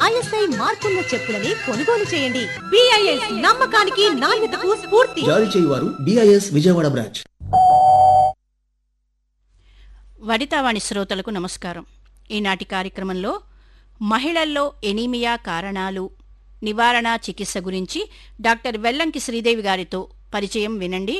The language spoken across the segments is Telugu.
ఐఎస్ఐ మార్కున్న చెప్పులని కొనుగోలు చేయండి బిఐఎస్ నమ్మకానికి నాణ్యతకు స్ఫూర్తి జారీ చేయువారు బిఐఎస్ విజయవాడ బ్రాంచ్ వనితావాణి శ్రోతలకు నమస్కారం ఈనాటి కార్యక్రమంలో మహిళల్లో ఎనీమియా కారణాలు నివారణ చికిత్స గురించి డాక్టర్ వెల్లంకి శ్రీదేవి గారితో పరిచయం వినండి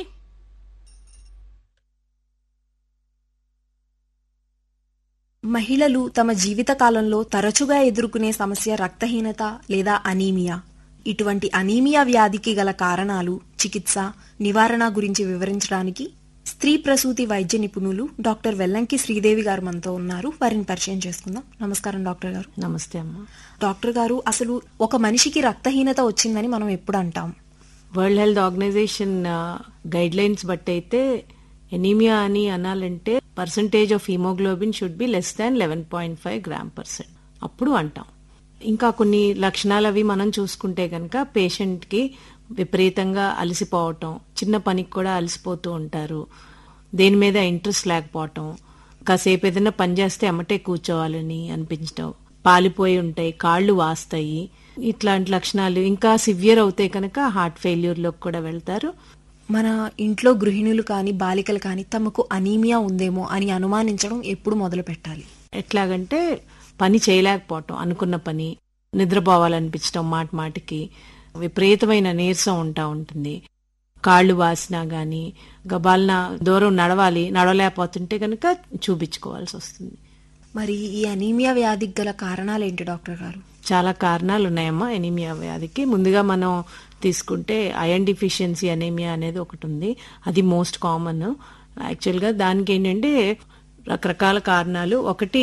మహిళలు తమ జీవిత కాలంలో తరచుగా ఎదుర్కొనే సమస్య రక్తహీనత లేదా అనీమియా ఇటువంటి అనీమియా వ్యాధికి గల కారణాలు చికిత్స నివారణ గురించి వివరించడానికి స్త్రీ ప్రసూతి వైద్య నిపుణులు డాక్టర్ వెల్లంకి శ్రీదేవి గారు మనతో ఉన్నారు వారిని పరిచయం చేసుకుందాం నమస్కారం డాక్టర్ గారు నమస్తే అమ్మ డాక్టర్ గారు అసలు ఒక మనిషికి రక్తహీనత వచ్చిందని మనం ఎప్పుడు అంటాం world health organization guidelines బట్టి అయితే ఎనీమియా అని అనాలంటే percentage of haemoglobin should be less than eleven point five gram percent అప్పుడు అంటాం ఇంకా కొన్ని లక్షణాలు అవి మనం చూసుకుంటే కనుక పేషెంట్కి విపరీతంగా అలసిపోవటం చిన్న పనికి కూడా అలసిపోతూ ఉంటారు దేని మీద ఇంట్రెస్ట్ లేకపోవటం కాసేపు ఏదైనా పని చేస్తే అమ్మటే కూర్చోవాలని అనిపించటం పాలిపోయి ఉంటాయి కాళ్ళు వాస్తాయి ఇట్లాంటి లక్షణాలు ఇంకా సివియర్ అవుతాయి కనుక హార్ట్ ఫెయిల్యూర్లోకి కూడా వెళ్తారు మన ఇంట్లో గృహిణులు కానీ బాలికలు కానీ తమకు అనీమియా ఉందేమో అని అనుమానించడం ఎప్పుడు మొదలు పెట్టాలి ఎట్లాగంటే పని చేయలేకపోవటం అనుకున్న పని నిద్రపోవాలనిపించటం మాట మాటికి విపరీతమైన నీరసం ఉంటా ఉంటుంది కాళ్ళు వాసినా గాని గబాలన దూరం నడవాలి నడవలేకపోతుంటే కనుక చూపించుకోవాల్సి వస్తుంది మరి ఈ అనీమియా వ్యాధికి గల కారణాలు ఏంటి డాక్టర్ గారు చాలా కారణాలు ఉన్నాయమ్మా ఎనీమియా వ్యాధికి ముందుగా మనం తీసుకుంటే ఐరన్ డిఫిషియన్సీ అనేమియా అనేది ఒకటి ఉంది అది మోస్ట్ కామన్ యాక్చువల్గా దానికి ఏంటంటే రకరకాల కారణాలు ఒకటి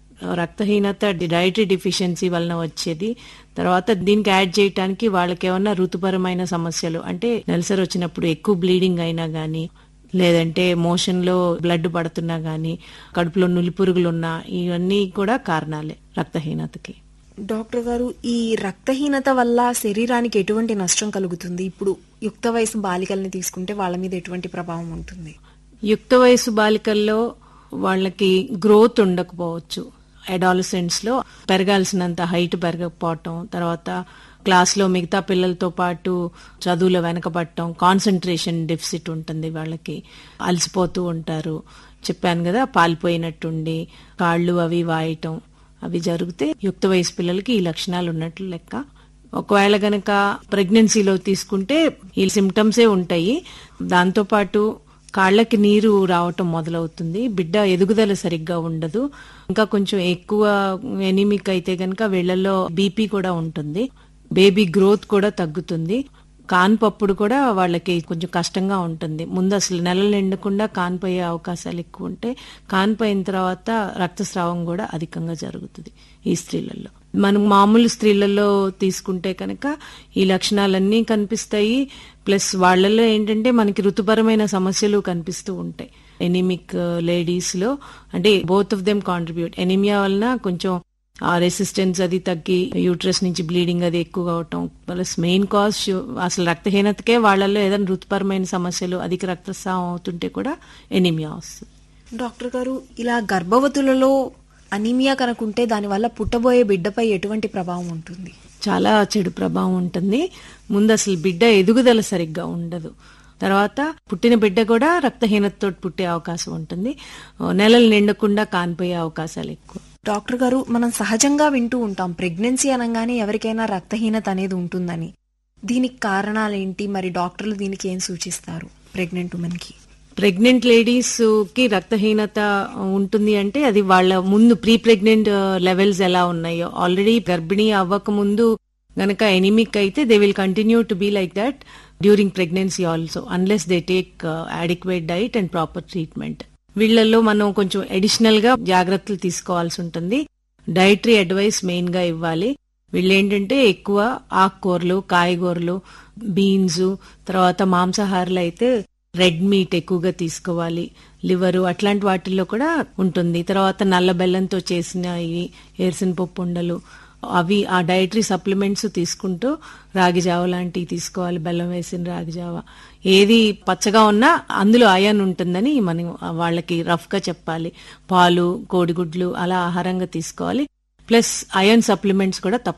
రక్తహీనత డైటరీ డిఫిషియన్సీ వలన వచ్చేది తర్వాత దీనికి యాడ్ చేయడానికి వాళ్ళకి ఏమన్నా ఋతుపరమైన సమస్యలు అంటే నెలసరి వచ్చినప్పుడు ఎక్కువ బ్లీడింగ్ అయినా గానీ లేదంటే మోషన్ లో బ్లడ్ పడుతున్నా గానీ కడుపులో నులిపురుగులున్నా ఇవన్నీ కూడా కారణాలే రక్తహీనతకి డాక్టర్ గారు ఈ రక్తహీనత వల్ల శరీరానికి ఎటువంటి నష్టం కలుగుతుంది ఇప్పుడు యుక్త వయసు బాలికల్ని తీసుకుంటే వాళ్ళ మీద ఎటువంటి ప్రభావం ఉంటుంది యుక్త వయసు బాలికల్లో వాళ్ళకి గ్రోత్ ఉండకపోవచ్చు అడాలసెంట్స్ లో పెరగాల్సినంత హైట్ పెరగకపోవటం తర్వాత క్లాస్ లో మిగతా పిల్లలతో పాటు చదువులో వెనకబడటం కాన్సన్ట్రేషన్ డెఫిసిట్ ఉంటుంది వాళ్ళకి అలసిపోతూ ఉంటారు చెప్పాను కదా పాలిపోయినట్టుండి కాళ్ళు అవి వాయటం అవి జరిగితే యుక్త వయసు పిల్లలకి ఈ లక్షణాలు ఉన్నట్లు లెక్క ఒకవేళ గనక ప్రెగ్నెన్సీలో తీసుకుంటే ఈ సిమ్టమ్సే ఉంటాయి దాంతో పాటు కాళ్ళకి నీరు రావటం మొదలవుతుంది బిడ్డ ఎదుగుదల సరిగ్గా ఉండదు ఇంకా కొంచెం ఎక్కువ ఎనిమిక్ అయితే గనక వీళ్ళల్లో బీపీ కూడా ఉంటుంది బేబీ గ్రోత్ కూడా తగ్గుతుంది కాన్పప్పుడు కూడా వాళ్ళకి కొంచెం కష్టంగా ఉంటుంది ముందు అసలు నెలలు ఎండకుండా కాన్పోయే అవకాశాలు ఎక్కువ ఉంటే కాన్పోయిన తర్వాత రక్తస్రావం కూడా అధికంగా జరుగుతుంది ఈ స్త్రీలలో మనం మామూలు స్త్రీలలో తీసుకుంటే కనుక ఈ లక్షణాలన్నీ కనిపిస్తాయి ప్లస్ వాళ్ళలో ఏంటంటే మనకి ఋతుపరమైన సమస్యలు కనిపిస్తూ ఉంటాయి ఎనిమిక్ లేడీస్ లో అంటే both of them contribute anaemia వలన కొంచెం ఆ రెసిస్టెన్స్ అది తగ్గి యూట్రస్ నుంచి బ్లీడింగ్ అది ఎక్కువ అవటం ప్లస్ మెయిన్ కాజ్ అసలు రక్తహీనతకే వాళ్ళల్లో ఏదైనా ఋతుపరమైన సమస్యలు అధిక రక్తస్రావం అవుతుంటే కూడా ఎనిమియా వస్తుంది డాక్టర్ గారు ఇలా గర్భవతులలో అనీమియా కనుకుంటే దానివల్ల పుట్టబోయే బిడ్డపై ఎటువంటి ప్రభావం ఉంటుంది చాలా చెడు ప్రభావం ఉంటుంది ముందు అసలు బిడ్డ ఎదుగుదల సరిగ్గా ఉండదు తర్వాత పుట్టిన బిడ్డ కూడా రక్తహీనతతో పుట్టే అవకాశం ఉంటుంది నెలలు నిండకుండా కానిపోయే అవకాశాలు ఎక్కువ డాక్టర్ గారు మనం సహజంగా వింటూ ఉంటాం ప్రెగ్నెన్సీ అనగానే ఎవరికైనా రక్తహీనత అనేది ఉంటుందని దీనికి కారణాలేంటి మరి డాక్టర్లు దీనికి ఏం సూచిస్తారు ప్రెగ్నెంట్ ఉమెన్ కి ప్రెగ్నెంట్ లేడీస్ కి రక్తహీనత ఉంటుంది అంటే అది వాళ్ళ ముందు ప్రీ ప్రెగ్నెంట్ లెవెల్స్ ఎలా ఉన్నాయో ఆల్రెడీ గర్భిణీ అవ్వక ముందు గనక ఎనిమిక్ అయితే they will continue to be like that during pregnancy also unless they take adequate diet and proper treatment వీళ్ళల్లో మనం కొంచెం అడిషనల్ గా జాగ్రత్తలు తీసుకోవాల్సి ఉంటుంది డైటరీ అడ్వైస్ మెయిన్ గా ఇవ్వాలి వీళ్ళు ఏంటంటే ఎక్కువ ఆకుకూరలు కాయగూరలు బీన్స్ తర్వాత మాంసాహారాలు అయితే రెడ్ మీట్ ఎక్కువగా తీసుకోవాలి లివరు అట్లాంటి వాటిల్లో కూడా ఉంటుంది తర్వాత నల్ల బెల్లంతో చేసిన ఈ ఏరుసిన పప్పు ఉండలు అవి ఆ డైటరీ సప్లిమెంట్స్ తీసుకుంటూ రాగి జావ లాంటివి తీసుకోవాలి బెల్లం వేసిన రాగి జావ ఏది పచ్చగా ఉన్నా అందులో అయాన్ ఉంటుందని మనం వాళ్ళకి రఫ్ గా చెప్పాలి పాలు కోడిగుడ్లు అలా ఆహారంగా తీసుకోవాలి ప్లస్ అయన్ సప్లిమెంట్స్ కూడా తప్ప